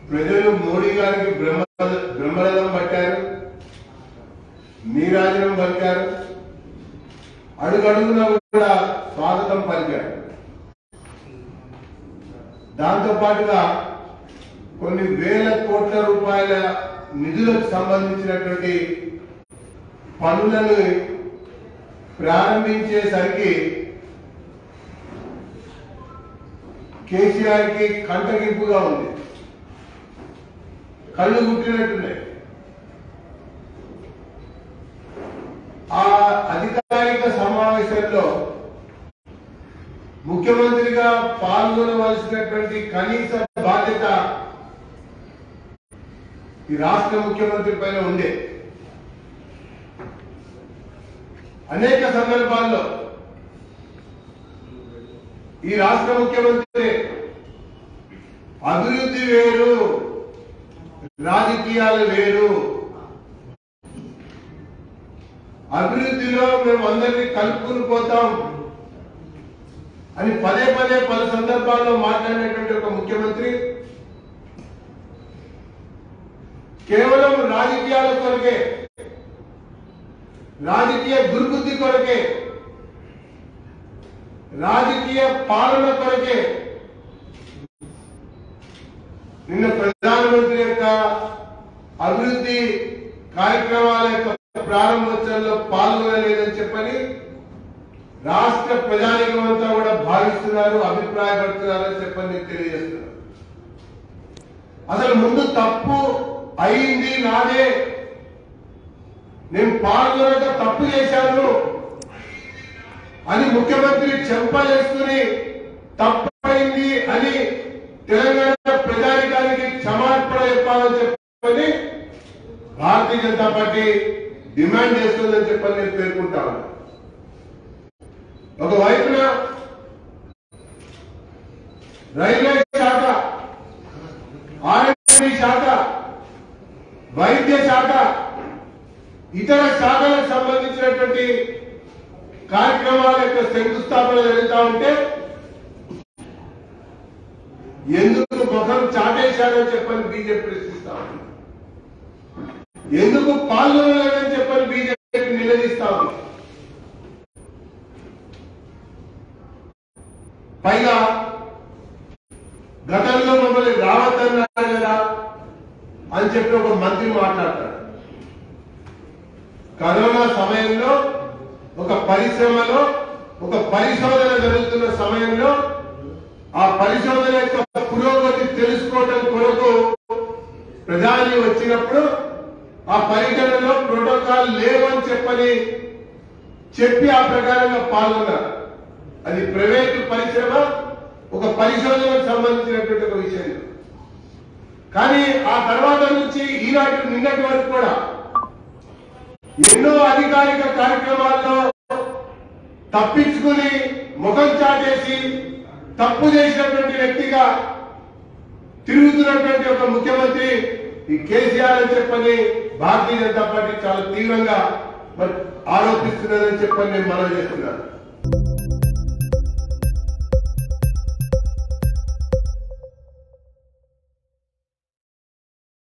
ప్రజలు మోడీ గారికి బ్రహ్మ బ్రహ్మరథం పట్టారు నీరాజనం పలికారు అడుగడుగునా కూడా స్వాగతం పలికారు దాంతో పాటుగా కొన్ని వేల కోట్ల రూపాయల నిధులకు సంబంధించినటువంటి పనులను ప్రారంభించేసరికి కేసీఆర్ కి కంటగింపుగా ఉంది కళ్ళు గుట్టినట్టున్నాయి ఆ అధికారిక సమావేశంలో ముఖ్యమంత్రిగా పాల్గొనవలసినటువంటి కనీస బాధ్యత ఈ రాష్ట్ర ముఖ్యమంత్రి పైన ఉండే అనేక సందర్భాల్లో ఈ రాష్ట్ర ముఖ్యమంత్రి అభివృద్ధి వేరు రాజకీయాలు వేరు అభివృద్ధిలో మేము అందరినీ కలుపుకుని పోతాం అని పదే పదే పలు సందర్భాల్లో మాట్లాడినటువంటి ఒక ముఖ్యమంత్రి కేవలం రాజకీయాల కొరకే రాజకీయ దుర్బుద్ధి కొరకే రాజకీయ పాలన కొరకే నిన్న ప్రధానమంత్రి యొక్క అభివృద్ధి కార్యక్రమాల యొక్క ప్రారంభోత్సవంలో పాల్గొనలేదని చెప్పని రాష్ట్ర ప్రజానికం అంతా కూడా భావిస్తున్నారు అభిప్రాయపడుతున్నారు అని చెప్పని నేను తెలియజేస్తున్నాను అసలు ముందు తప్పు అయింది నాదే నేను పాల్గొనక తప్పు చేశాను అని ముఖ్యమంత్రి చెంపలేసుకుని తప్పైంది అని తెలంగాణ ప్రజానికానికి క్షమార్పణ చెప్పాలని చెప్పని భారతీయ జనతా పార్టీ డిమాండ్ చేస్తుందని చెప్పని నేను పేర్కొంటా ఉన్నా ఒకవైపున రైల్వే శాఖ ఆర్ఎండ్బి శాఖ వైద్య శాఖ ఇతర శాఖలకు సంబంధించినటువంటి కార్యక్రమాల యొక్క శంకుస్థాపన జరుగుతా ఉంటే ఎందుకు ముఖం చాటేశారని చెప్పని బీజేపీ ప్రశ్నిస్తా ఉంది ఎందుకు పాల్గొనలేదని చెప్పని బీజేపీ నిలదీస్తా ఉంది పైగా గతంలో మమ్మల్ని రావద్దన్నారు కదా అని చెప్పి ఒక మంత్రి మాట్లాడతాడు కరోనా సమయంలో ఒక పరిశ్రమలో ఒక పరిశోధన జరుగుతున్న సమయంలో ఆ పరిశోధన యొక్క పురోగతి తెలుసుకోవడం కొరకు ప్రధాని వచ్చినప్పుడు ఆ పరిగణనలో ప్రోటోకాల్ లేవని చెప్పని చెప్పి ఆ ప్రకారంగా పాల్గొన్నారు అది ప్రైవేటు పరిశ్రమ ఒక పరిశోధనకు సంబంధించినటువంటి ఒక విషయం కానీ ఆ తర్వాత నుంచి ఈనాటి నిన్నటి వరకు కూడా ఎన్నో అధికారిక కార్యక్రమాల్లో తప్పించుకుని ముఖం చాటేసి తప్పు చేసినటువంటి వ్యక్తిగా తిరుగుతున్నటువంటి ఒక ముఖ్యమంత్రి ఈ కేసీఆర్ అని చెప్పని భారతీయ జనతా పార్టీ చాలా తీవ్రంగా మరి ఆరోపిస్తున్నదని చెప్పని నేను మనం చేస్తున్నాను